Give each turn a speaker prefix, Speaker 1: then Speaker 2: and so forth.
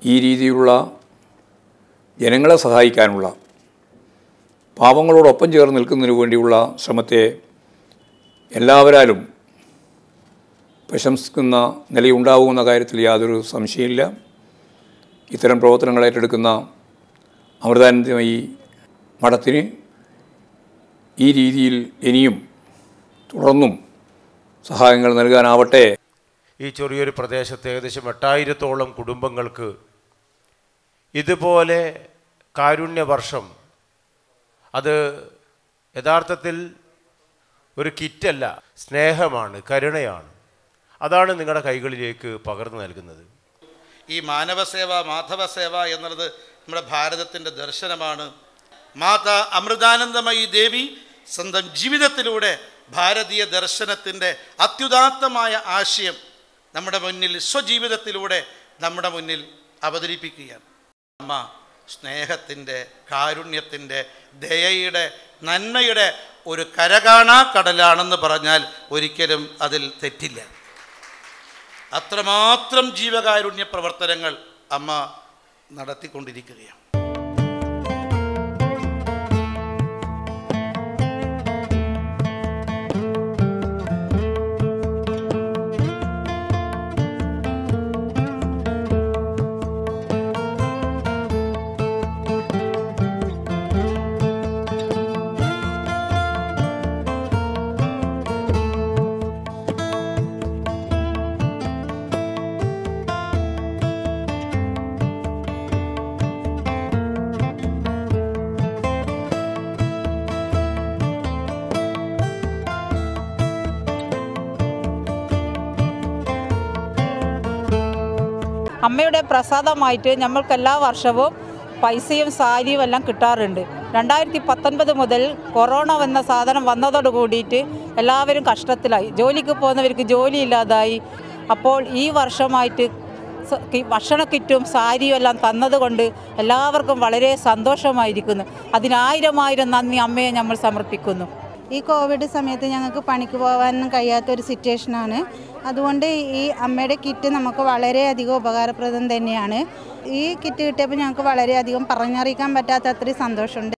Speaker 1: ഈ രീതിയിലുള്ള ജനങ്ങളെ സഹായിക്കാനുള്ള പാവങ്ങളോടൊപ്പം ചേർന്ന് നിൽക്കുന്നതിന് വേണ്ടിയുള്ള ശ്രമത്തെ എല്ലാവരാലും പ്രശംസിക്കുന്ന നിലയുണ്ടാവുമെന്ന കാര്യത്തിൽ യാതൊരു സംശയമില്ല ഇത്തരം പ്രവർത്തനങ്ങൾ ഏറ്റെടുക്കുന്ന അമൃതാനന്ദമയി മഠത്തിന് ഈ രീതിയിൽ ഇനിയും തുടർന്നും സഹായങ്ങൾ നൽകാനാവട്ടെ
Speaker 2: ഈ ചെറിയൊരു പ്രദേശത്ത് ഏകദേശം എട്ടായിരത്തോളം കുടുംബങ്ങൾക്ക് ഇതുപോലെ കാരുണ്യവർഷം അത് യഥാർത്ഥത്തിൽ ഒരു കിറ്റല്ല സ്നേഹമാണ് കരുണയാണ് അതാണ് നിങ്ങളുടെ കൈകളിലേക്ക് പകർന്നു നൽകുന്നത്
Speaker 3: ഈ മാനവസേവ മാധവസേവ എന്നുള്ളത് നമ്മുടെ ഭാരതത്തിൻ്റെ ദർശനമാണ് മാതാ അമൃതാനന്ദമയി ദേവി സ്വന്തം ജീവിതത്തിലൂടെ ഭാരതീയ ദർശനത്തിൻ്റെ അത്യുദാത്തമായ ആശയം നമ്മുടെ മുന്നിൽ സ്വജീവിതത്തിലൂടെ നമ്മുടെ മുന്നിൽ അവതരിപ്പിക്കുകയാണ് അമ്മ സ്നേഹത്തിൻ്റെ കാരുണ്യത്തിൻ്റെ ദയയുടെ നന്മയുടെ ഒരു കരകാണാ കടലാണെന്ന് പറഞ്ഞാൽ ഒരിക്കലും അതിൽ തെറ്റില്ല അത്രമാത്രം ജീവകാരുണ്യ പ്രവർത്തനങ്ങൾ അമ്മ നടത്തിക്കൊണ്ടിരിക്കുകയാണ്
Speaker 4: അമ്മയുടെ പ്രസാദമായിട്ട് നമ്മൾക്ക് എല്ലാ വർഷവും പൈസയും സാരിയും എല്ലാം കിട്ടാറുണ്ട് രണ്ടായിരത്തി പത്തൊൻപത് മുതൽ കൊറോണ എന്ന സാധനം വന്നതോട് കൂടിയിട്ട് എല്ലാവരും കഷ്ടത്തിലായി ജോലിക്ക് പോകുന്നവർക്ക് ജോലി ഇല്ലാതായി അപ്പോൾ ഈ വർഷമായിട്ട് സ- കി- ഭക്ഷണ കിറ്റും സാരിയും എല്ലാം തന്നതുകൊണ്ട് എല്ലാവർക്കും വളരെ സന്തോഷമായിരിക്കുന്നു അതിനായിരം ആയിരം നന്ദി അമ്മയെ നമ്മൾ സമർപ്പിക്കുന്നു
Speaker 5: ഈ കോവിഡ് സമയത്ത് ഞങ്ങൾക്ക് പണിക്ക് പോകാനൊന്നും കഴിയാത്ത ഒരു സിറ്റുവേഷനാണ് അതുകൊണ്ട് ഈ അമ്മയുടെ കിറ്റ് നമുക്ക് വളരെയധികം ഉപകാരപ്രദം തന്നെയാണ് ഈ കിറ്റ് കിട്ടിയപ്പോൾ ഞങ്ങൾക്ക് വളരെയധികം പറഞ്ഞറിയിക്കാൻ പറ്റാത്ത അത്രയും സന്തോഷമുണ്ട്